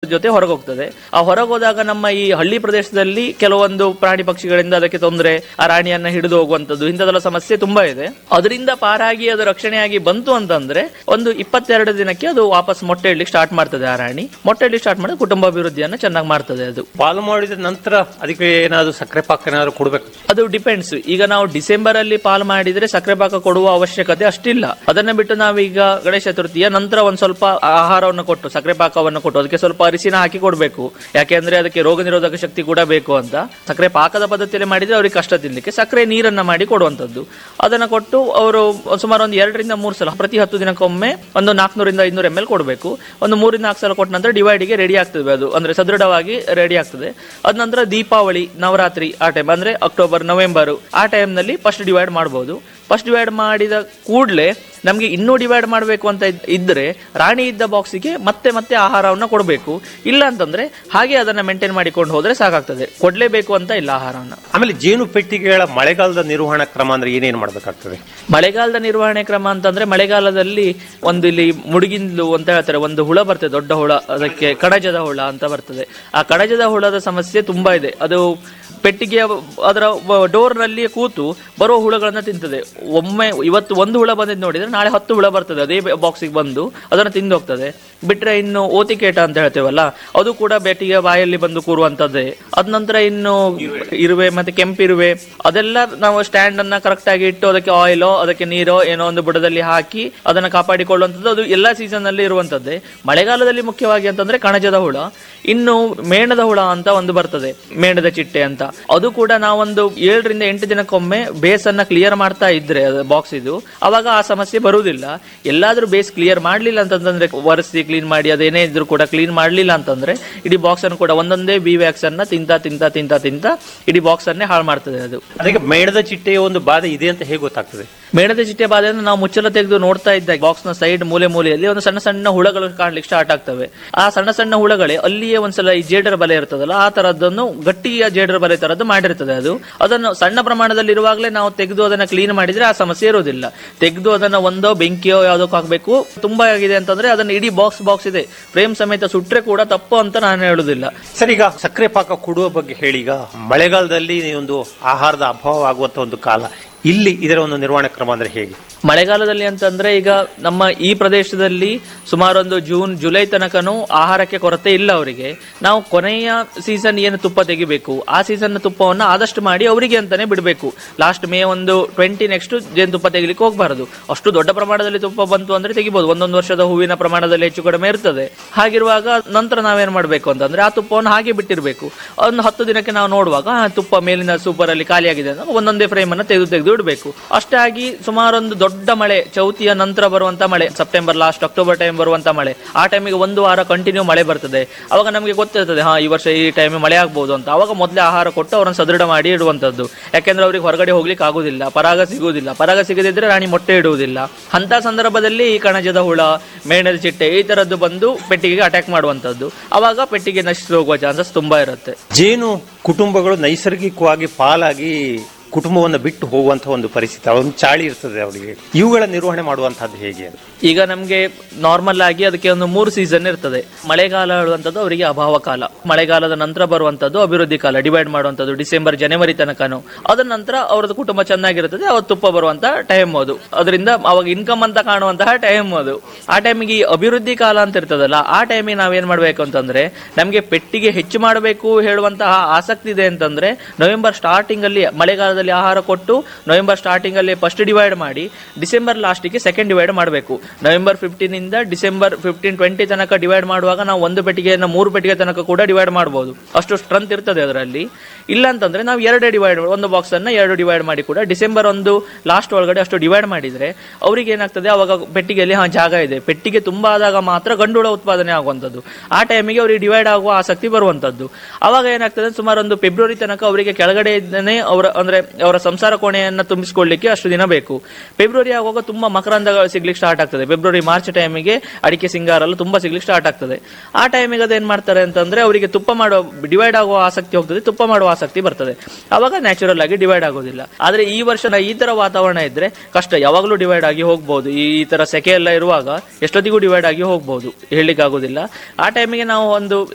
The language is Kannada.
ಜೊತೆ ಹೊರಗೆ ಹೋಗ್ತದೆ ಆ ಹೊರಗೆ ಹೋದಾಗ ನಮ್ಮ ಈ ಹಳ್ಳಿ ಪ್ರದೇಶದಲ್ಲಿ ಕೆಲವೊಂದು ಪ್ರಾಣಿ ಪಕ್ಷಿಗಳಿಂದ ಅದಕ್ಕೆ ತೊಂದರೆ ಆ ರಾಣಿಯನ್ನ ಹಿಡಿದು ಹೋಗುವಂತದ್ದು ಇಂಥದ್ದೆಲ್ಲ ಸಮಸ್ಯೆ ತುಂಬಾ ಇದೆ ಅದರಿಂದ ಪಾರಾಗಿ ಅದು ರಕ್ಷಣೆಯಾಗಿ ಬಂತು ಅಂತಂದ್ರೆ ಒಂದು ಇಪ್ಪತ್ತೆರಡು ದಿನಕ್ಕೆ ಅದು ವಾಪಸ್ ಮೊಟ್ಟೆ ಇಡ್ಲಿಕ್ಕೆ ಸ್ಟಾರ್ಟ್ ಮಾಡ್ತದೆ ಆ ರಾಣಿ ಮೊಟ್ಟೆ ಇಡ್ಲಿಕ್ಕೆ ಸ್ಟಾರ್ಟ್ ಮಾಡಿ ಕುಟುಂಬ ಅಭಿವೃದ್ಧಿಯನ್ನ ಚೆನ್ನಾಗಿ ಮಾಡ್ತದೆ ಅದು ಪಾಲು ಮಾಡಿದ ನಂತರ ಅದಕ್ಕೆ ಏನಾದ್ರು ಸಕ್ಕರೆ ಪಾಕ ಏನಾದ್ರು ಕೊಡ್ಬೇಕು ಅದು ಡಿಪೆಂಡ್ಸ್ ಈಗ ನಾವು ಡಿಸೆಂಬರ್ ಅಲ್ಲಿ ಪಾಲ್ ಮಾಡಿದ್ರೆ ಸಕ್ಕರೆ ಪಾಕ ಕೊಡುವ ಅವಶ್ಯಕತೆ ಅಷ್ಟಿಲ್ಲ ಅದನ್ನ ಬಿಟ್ಟು ನಾವೀಗ ಗಣೇಶ ಚತುರ್ಥಿಯ ನಂತರ ಒಂದ್ ಸ್ವಲ್ಪ ಆಹಾರವನ್ನು ಕೊಟ್ಟು ಸಕ್ಕರೆ ಪಾಕವನ್ನು ಕೊಟ್ಟು ಅದಕ್ಕೆ ಸ್ವಲ್ಪ ಅರಿಶಿನ ಹಾಕಿ ಕೊಡಬೇಕು ಯಾಕೆಂದ್ರೆ ಅದಕ್ಕೆ ರೋಗ ನಿರೋಧಕ ಶಕ್ತಿ ಕೂಡ ಬೇಕು ಅಂತ ಸಕ್ಕರೆ ಪಾಕದ ಪದ್ಧತಿಯಲ್ಲಿ ಮಾಡಿದ್ರೆ ಅವ್ರಿಗೆ ಕಷ್ಟ ತಿನ್ಲಿಕ್ಕೆ ಸಕ್ಕರೆ ನೀರನ್ನ ಮಾಡಿ ಕೊಡುವಂತದ್ದು ಅದನ್ನ ಕೊಟ್ಟು ಅವರು ಸುಮಾರು ಒಂದು ಎರಡರಿಂದ ಮೂರು ಸಲ ಪ್ರತಿ ಹತ್ತು ದಿನಕ್ಕೊಮ್ಮೆ ಒಂದು ನಾಲ್ಕನೂರಿಂದ ಐನೂರು ಎಮ್ ಎಲ್ ಕೊಡಬೇಕು ಒಂದು ಮೂರಿಂದ ನಾಲ್ಕು ಸಲ ಕೊಟ್ಟ ನಂತರ ಡಿವೈಡಿಗೆ ರೆಡಿ ಆಗ್ತದೆ ಅದು ಅಂದ್ರೆ ಸದೃಢವಾಗಿ ರೆಡಿ ಆಗ್ತದೆ ಅದ ನಂತರ ದೀಪಾವಳಿ ನವರಾತ್ರಿ ಆ ಟೈಮ್ ಅಂದ್ರೆ ಅಕ್ಟೋಬರ್ ನವೆಂಬರ್ ಆ time ನಲ್ಲಿ ಫಸ್ಟ್ ಡಿವೈಡ್ ಮಾಡಬಹುದು ಫಸ್ಟ್ ಡಿವೈಡ್ ಮಾಡಿದ ಕೂಡಲೇ ನಮಗೆ ಇನ್ನೂ ಡಿವೈಡ್ ಮಾಡಬೇಕು ಅಂತ ಇದ್- ಇದ್ರೆ ರಾಣಿ ಇದ್ದ ಬಾಕ್ಸಿಗೆ ಮತ್ತೆ ಮತ್ತೆ ಆಹಾರವನ್ನ ಕೊಡಬೇಕು ಇಲ್ಲ ಅಂತಂದ್ರೆ ಹಾಗೆ ಅದನ್ನ ಮೇಂಟೈನ್ ಮಾಡಿಕೊಂಡು ಹೋದ್ರೆ ಸಾಕಾಗ್ತದೆ ಕೊಡ್ಲೇಬೇಕು ಅಂತ ಇಲ್ಲ ಆಹಾರವನ್ನ ಆಮೇಲೆ ಜೇನು ಪೆಟ್ಟಿಗೆಗಳ ಮಳೆಗಾಲದ ನಿರ್ವಹಣಾ ಕ್ರಮ ಅಂದ್ರೆ ಏನೇನು ಮಾಡ್ಬೇಕಾಗ್ತದೆ ಮಳೆಗಾಲದ ನಿರ್ವಹಣೆ ಕ್ರಮ ಅಂತಂದ್ರೆ ಮಳೆಗಾಲದಲ್ಲಿ ಒಂದು ಇಲ್ಲಿ ಮುಡುಗಿಂದ್ಲು ಅಂತ ಹೇಳ್ತಾರೆ ಒಂದು ಹುಳ ಬರ್ತದೆ ದೊಡ್ಡ ಹುಳ ಅದಕ್ಕೆ ಕಡಜದ ಹುಳ ಅಂತ ಬರ್ತದೆ ಆ ಕಡಜದ ಹುಳದ ಸಮಸ್ಯೆ ತುಂಬಾ ಇದೆ ಅದು ಪೆಟ್ಟಿಗೆಯ ಅದರ ಡೋರ್ ನಲ್ಲಿ ಕೂತು ಬರುವ ಹುಳಗಳನ್ನ ತಿಂತದೆ ಒಮ್ಮೆ ಇವತ್ತು ಒಂದು ಹುಳ ಬಂದಿದ್ದು ನೋಡಿದ್ರೆ ನಾಳೆ ಹತ್ತು ಹುಳ ಬರ್ತದೆ ಅದೇ ಬಾಕ್ಸಿಗೆ ಬಂದು ಅದನ್ನು ತಿಂದು ಹೋಗ್ತದೆ ಬಿಟ್ರೆ ಇನ್ನು ಓತಿಕೇಟ ಅಂತ ಹೇಳ್ತೇವಲ್ಲ ಅದು ಕೂಡ ಬೆಟ್ಟಿಗೆ ಬಾಯಲ್ಲಿ ಬಂದು ಕೂರುವಂತದ್ದೇ ಅದ ನಂತರ ಇನ್ನು ಇರುವೆ ಮತ್ತೆ ಕೆಂಪಿರುವೆ ಅದೆಲ್ಲ ನಾವು ಸ್ಟ್ಯಾಂಡ್ ಅನ್ನ ಕರೆಕ್ಟ್ ಆಗಿ ಇಟ್ಟು ಅದಕ್ಕೆ ಆಯಿಲೋ ಅದಕ್ಕೆ ನೀರೋ ಏನೋ ಒಂದು ಬುಡದಲ್ಲಿ ಹಾಕಿ ಅದನ್ನ ಕಾಪಾಡಿಕೊಳ್ಳುವಂಥದ್ದು ಅದು ಎಲ್ಲಾ ಸೀಸನ್ ಅಲ್ಲಿ ಇರುವಂತದ್ದೇ ಮಳೆಗಾಲದಲ್ಲಿ ಮುಖ್ಯವಾಗಿ ಅಂತಂದ್ರೆ ಕಣಜದ ಹುಳ ಇನ್ನು ಮೇಣದ ಹುಳ ಅಂತ ಒಂದು ಬರ್ತದೆ ಮೇಣದ ಚಿಟ್ಟೆ ಅಂತ ಅದು ಕೂಡ ನಾವೊಂದು ಏಳರಿಂದ ಎಂಟು ದಿನಕ್ಕೊಮ್ಮೆ ಬೇಸ್ ಅನ್ನ ಕ್ಲಿಯರ್ ಮಾಡ್ತಾ ಇದ್ರೆ ಬಾಕ್ಸ್ ಇದು ಅವಾಗ ಆ ಸಮಸ್ಯೆ ಬರುವುದಿಲ್ಲ ಎಲ್ಲಾದ್ರೂ ಬೇಸ್ ಕ್ಲಿಯರ್ ಮಾಡ್ಲಿಲ್ಲ ಅಂತಂದ್ರೆ ಒರೆಸಿ ಕ್ಲೀನ್ ಮಾಡಿ ಅದೇನೇ ಇದ್ರೂ ಕೂಡ ಕ್ಲೀನ್ ಮಾಡ್ಲಿಲ್ಲ ಅಂತಂದ್ರೆ ಇಡೀ ಬಾಕ್ಸ್ ಅನ್ನು ಕೂಡ ಒಂದೊಂದೇ ಬಿ ವ್ಯಾಕ್ಸ್ ಅನ್ನ ತಿಂತ ತಿಂತ ತಿಂತ ತಿಂತ ಇಡೀ ಬಾಕ್ಸ್ ಅನ್ನೇ ಹಾಳು ಮಾಡ್ತದೆ ಅದು ಅದಕ್ಕೆ ಮೇಣದ ಚಿಟ್ಟೆಯ ಒಂದು ಬಾಧೆ ಇದೆ ಅಂತ ಹೇಗೆ ಗೊತ್ತಾಗ್ತದೆ ಮೇಣದ ಚಿಟ್ಟೆ ಬಾಧೆಯನ್ನು ನಾವು ಮುಚ್ಚಲ ತೆಗೆದು ನೋಡ್ತಾ ಇದ್ದಾಗ ಬಾಕ್ಸ್ ನ ಸೈಡ್ ಮೂಲೆ ಮೂಲೆಯಲ್ಲಿ ಒಂದು ಸಣ್ಣ ಸಣ್ಣ ಹುಳಗಳು ಕಾಣ್ಲಿಕ್ಕೆ ಸ್ಟಾರ್ಟ್ ಆಗ್ತವೆ ಆ ಸಣ್ಣ ಸಣ್ಣ ಹುಳಗಳೇ ಅಲ್ಲಿಯೇ ಒಂದ್ಸಲ ಈ ಜೇಡರ ಬಲೆ ಇರ್ತದಲ್ಲ ಆ ತರದ್ದನ್ನು ಗಟ್ಟಿಯ ಜೇಡರ ಬಲೆ ತರದ್ದು ಮಾಡಿರ್ತದೆ ಅದು ಅದನ್ನು ಸಣ್ಣ ಪ್ರಮಾಣದಲ್ಲಿ ಇರುವಾಗಲೇ ನಾವು ತೆಗೆದು ಅದನ್ನ ಕ್ಲೀನ್ ಮಾಡಿದ್ರೆ ಆ ಸಮಸ್ಯೆ ಇರೋದಿಲ್ಲ ತೆಗೆದು ಅದನ್ನ ಒಂದೋ ಬೆಂಕಿಯೋ ಯಾವುದೋ ಹಾಕಬೇಕು ತುಂಬಾ ಆಗಿದೆ ಅಂತಂದ್ರೆ ಅದನ್ನ ಇಡೀ ಬಾಕ್ಸ್ ಬಾಕ್ಸ್ ಇದೆ ಫ್ರೇಮ್ ಸಮೇತ ಸುಟ್ರೆ ಕೂಡ ತಪ್ಪು ಅಂತ ನಾನು ಹೇಳುದಿಲ್ಲ ಸರ್ ಈಗ ಸಕ್ಕರೆ ಪಾಕ ಕೊಡುವ ಬಗ್ಗೆ ಹೇಳಿ ಈಗ ಮಳೆಗಾಲದಲ್ಲಿ ಒಂದು ಆಹಾರದ ಅಭಾವ ಆಗುವಂತ ಒಂದು ಕಾಲ ಇಲ್ಲಿ ಇದರ ಒಂದು ನಿರ್ವಹಣೆ ಕ್ರಮ ಅಂದ್ರೆ ಹೇಗೆ ಮಳೆಗಾಲದಲ್ಲಿ ಅಂತಂದ್ರೆ ಈಗ ನಮ್ಮ ಈ ಪ್ರದೇಶದಲ್ಲಿ ಸುಮಾರೊಂದು ಜೂನ್ ಜುಲೈ ತನಕನೂ ಆಹಾರಕ್ಕೆ ಕೊರತೆ ಇಲ್ಲ ಅವರಿಗೆ ನಾವು ಕೊನೆಯ ಸೀಸನ್ ಏನು ತುಪ್ಪ ತೆಗಿಬೇಕು ಆ ಸೀಸನ್ ತುಪ್ಪವನ್ನು ಆದಷ್ಟು ಮಾಡಿ ಅವರಿಗೆ ಅಂತಾನೆ ಬಿಡಬೇಕು ಲಾಸ್ಟ್ ಮೇ ಒಂದು ಟ್ವೆಂಟಿ ನೆಕ್ಸ್ಟ್ ಜೇನುತುಪ್ಪ ತೆಗಿಲಿಕ್ಕೆ ಹೋಗಬಾರದು ಅಷ್ಟು ದೊಡ್ಡ ಪ್ರಮಾಣದಲ್ಲಿ ತುಪ್ಪ ಬಂತು ಅಂದ್ರೆ ತೆಗಿಬಹುದು ಒಂದೊಂದು ವರ್ಷದ ಹೂವಿನ ಪ್ರಮಾಣದಲ್ಲಿ ಹೆಚ್ಚು ಕಡಿಮೆ ಇರ್ತದೆ ಹಾಗಿರುವಾಗ ನಂತರ ನಾವೇನ್ ಮಾಡಬೇಕು ಅಂತಂದ್ರೆ ಆ ತುಪ್ಪವನ್ನು ಹಾಗೆ ಬಿಟ್ಟಿರಬೇಕು ಒಂದು ಹತ್ತು ದಿನಕ್ಕೆ ನಾವು ನೋಡುವಾಗ ಆ ತುಪ್ಪ ಮೇಲಿನ ಸೂಪರ್ ಅಲ್ಲಿ ಖಾಲಿಯಾಗಿದೆ ಅಂದ್ರೆ ಒಂದೊಂದೇ ಫ್ರೇಮ್ ಅನ್ನು ತೆಗೆದು ತೆಗೆದು ಇಡಬೇಕು ಅಷ್ಟಾಗಿ ಸುಮಾರೊಂದು ದೊಡ್ಡ ಮಳೆ ಚೌತಿಯ ನಂತರ ಬರುವಂತ ಮಳೆ ಸೆಪ್ಟೆಂಬರ್ ಲಾಸ್ಟ್ ಅಕ್ಟೋಬರ್ ಟೈಮ್ ಬರುವಂತ ಮಳೆ ಆ ಟೈಮಿಗೆ ಒಂದು ವಾರ ಕಂಟಿನ್ಯೂ ಮಳೆ ಬರ್ತದೆ ಅವಾಗ ನಮಗೆ ಗೊತ್ತಿರ್ತದೆ ಹಾ ಈ ವರ್ಷ ಈ ಟೈಮ್ ಮಳೆ ಆಗ್ಬಹುದು ಅಂತ ಅವಾಗ ಮೊದಲೇ ಆಹಾರ ಕೊಟ್ಟು ಅವರನ್ನು ಸದೃಢ ಮಾಡಿ ಇಡುವಂತದ್ದು ಯಾಕೆಂದ್ರೆ ಅವ್ರಿಗೆ ಹೊರಗಡೆ ಹೋಗ್ಲಿಕ್ಕೆ ಆಗುದಿಲ್ಲ ಪರಾಗ ಸಿಗುವುದಿಲ್ಲ ಪರಾಗ ಸಿಗದಿದ್ರೆ ರಾಣಿ ಮೊಟ್ಟೆ ಇಡುವುದಿಲ್ಲ ಅಂತ ಸಂದರ್ಭದಲ್ಲಿ ಈ ಕಣಜದ ಹುಳ ಮೇಣದ ಚಿಟ್ಟೆ ಈ ತರದ್ದು ಬಂದು ಪೆಟ್ಟಿಗೆಗೆ ಅಟ್ಯಾಕ್ ಮಾಡುವಂತದ್ದು ಅವಾಗ ಪೆಟ್ಟಿಗೆ ನಶಿಸಿ ಹೋಗುವ ಚಾನ್ಸಸ್ ತುಂಬಾ ಇರುತ್ತೆ ಜೇನು ಕುಟುಂಬಗಳು ನೈಸರ್ಗಿಕವಾಗಿ ಪಾಲಾಗಿ ಕುಟುಂಬವನ್ನು ಬಿಟ್ಟು ಹೋಗುವಂತ ಒಂದು ಪರಿಸ್ಥಿತಿ ಒಂದು ಚಾಳಿ ಇರ್ತದೆ ಅವರಿಗೆ ಇವುಗಳ ನಿರ್ವಹಣೆ ಮಾಡುವಂತಹದ್ದು ಹೇಗೆ ಅಂತ ಈಗ ನಮ್ಗೆ ನಾರ್ಮಲ್ ಆಗಿ ಅದಕ್ಕೆ ಒಂದು ಮೂರು ಸೀಸನ್ ಇರ್ತದೆ ಮಳೆಗಾಲ ಹೇಳುವಂಥದ್ದು ಅವರಿಗೆ ಅಭಾವ ಕಾಲ ಮಳೆಗಾಲದ ನಂತರ ಬರುವಂತದ್ದು ಅಭಿವೃದ್ಧಿ ಕಾಲ ಡಿವೈಡ್ ಮಾಡುವಂಥದ್ದು ಡಿಸೆಂಬರ್ ಜನವರಿ ತನಕನು ಅದರ ನಂತರ ಅವರದ್ದು ಕುಟುಂಬ ಚೆನ್ನಾಗಿರುತ್ತದೆ ಅವತ್ತು ತುಪ್ಪ ಬರುವಂತ ಟೈಮ್ ಅದು ಅದರಿಂದ ಅವಾಗ ಇನ್ಕಮ್ ಅಂತ ಕಾಣುವಂತಹ ಟೈಮ್ ಅದು ಆ ಟೈಮಿಗೆ ಈ ಅಭಿವೃದ್ಧಿ ಕಾಲ ಅಂತ ಇರ್ತದಲ್ಲ ಆ ಟೈಮಿಗೆ ನಾವೇನ್ ಮಾಡ್ಬೇಕು ಅಂತಂದ್ರೆ ನಮ್ಗೆ ಪೆಟ್ಟಿಗೆ ಹೆಚ್ಚು ಮಾಡಬೇಕು ಹೇಳುವಂತಹ ಆಸಕ್ತಿ ಇದೆ ಅಂತಂದ್ರೆ ನವೆಂಬರ್ ಸ್ಟಾರ್ಟಿಂಗ್ ಅಲ್ಲಿ ಮಳೆಗಾಲದಲ್ಲಿ ಆಹಾರ ಕೊಟ್ಟು ನವೆಂಬರ್ ಸ್ಟಾರ್ಟಿಂಗ್ ಅಲ್ಲಿ ಫಸ್ಟ್ ಡಿವೈಡ್ ಮಾಡಿ ಡಿಸೆಂಬರ್ ಲಾಸ್ಟಿಗೆ ಸೆಕೆಂಡ್ ಡಿವೈಡ್ ಮಾಡಬೇಕು ನವೆಂಬರ್ ಫಿಫ್ಟೀನ್ ಇಂದ ಡಿಸೆಂಬರ್ ಫಿಫ್ಟೀನ್ ಟ್ವೆಂಟಿ ತನಕ ಡಿವೈಡ್ ಮಾಡುವಾಗ ನಾವು ಒಂದು ಪೆಟ್ಟಿಗೆಯನ್ನು ಮೂರು ಪೆಟ್ಟಿಗೆ ತನಕ ಕೂಡ ಡಿವೈಡ್ ಮಾಡಬಹುದು ಅಷ್ಟು ಸ್ಟ್ರೆಂತ್ ಇರ್ತದೆ ಅದರಲ್ಲಿ ಇಲ್ಲ ಅಂತಂದ್ರೆ ನಾವು ಎರಡೇ ಡಿವೈಡ್ ಒಂದು ಬಾಕ್ಸ್ ಅನ್ನ ಎರಡು ಡಿವೈಡ್ ಮಾಡಿ ಕೂಡ ಡಿಸೆಂಬರ್ ಒಂದು ಲಾಸ್ಟ್ ಒಳಗಡೆ ಅಷ್ಟು ಡಿವೈಡ್ ಮಾಡಿದ್ರೆ ಅವ್ರಿಗೆ ಏನಾಗ್ತದೆ ಅವಾಗ ಪೆಟ್ಟಿಗೆಯಲ್ಲಿ ಹಾ ಜಾಗ ಇದೆ ಪೆಟ್ಟಿಗೆ ತುಂಬಾ ಆದಾಗ ಮಾತ್ರ ಗಂಡುಳ ಉತ್ಪಾದನೆ ಆಗುವಂಥದ್ದು ಆ ಟೈಮಿಗೆ ಅವರಿಗೆ ಡಿವೈಡ್ ಆಗುವ ಆಸಕ್ತಿ ಬರುವಂತದ್ದು ಅವಾಗ ಏನಾಗ್ತದೆ ಸುಮಾರು ಒಂದು ಫೆಬ್ರವರಿ ತನಕ ಅವರಿಗೆ ಕೆಳಗಡೆ ಇದ್ದೇನೆ ಅವರ ಅಂದ್ರೆ ಅವರ ಸಂಸಾರ ಕೋಣೆಯನ್ನ ತುಂಬಿಸಿಕೊಳ್ಳಿಕ್ಕೆ ಅಷ್ಟು ದಿನ ಬೇಕು ಫೆಬ್ರವರಿ ಆಗುವಾಗ ತುಂಬಾ ಮಕರಂದಗಳು ಸಿಗ್ಲಿಕ್ಕೆ ಸ್ಟಾರ್ಟ್ ಆಗ್ತದೆ ಫೆಬ್ರವರಿ ಮಾರ್ಚ್ ಟೈಮಿಗೆ ಅಡಿಕೆ ಸಿಂಗಾರ ಎಲ್ಲ ತುಂಬಾ ಸಿಗ್ಲಿಕ್ಕೆ ಸ್ಟಾರ್ಟ್ ಆಗ್ತದೆ ಆ ಟೈಮಿಗೆ ಅದೇನ್ ಮಾಡ್ತಾರೆ ಅಂತಂದ್ರೆ ಅವರಿಗೆ ತುಪ್ಪ ಮಾಡುವ ಡಿವೈಡ್ ಆಗುವ ಆಸಕ್ತಿ ಹೋಗ್ತದೆ ತುಪ್ಪ ಮಾಡುವ ಆಸಕ್ತಿ ಬರ್ತದೆ ಅವಾಗ ನ್ಯಾಚುರಲ್ ಆಗಿ ಡಿವೈಡ್ ಆಗೋದಿಲ್ಲ ಆದ್ರೆ ಈ ವರ್ಷ ಈ ತರ ವಾತಾವರಣ ಇದ್ರೆ ಕಷ್ಟ ಯಾವಾಗಲೂ ಡಿವೈಡ್ ಆಗಿ ಹೋಗ್ಬಹುದು ಈ ಈ ತರ ಸೆಕೆ ಎಲ್ಲ ಇರುವಾಗ ಎಷ್ಟೊತ್ತಿಗೂ ಡಿವೈಡ್ ಆಗಿ ಹೋಗ್ಬಹುದು ಹೇಳಲಿಕ್ಕೆ ಆಗೋದಿಲ್ಲ ಆ ಟೈಮಿಗೆ ನಾವು ಒಂದು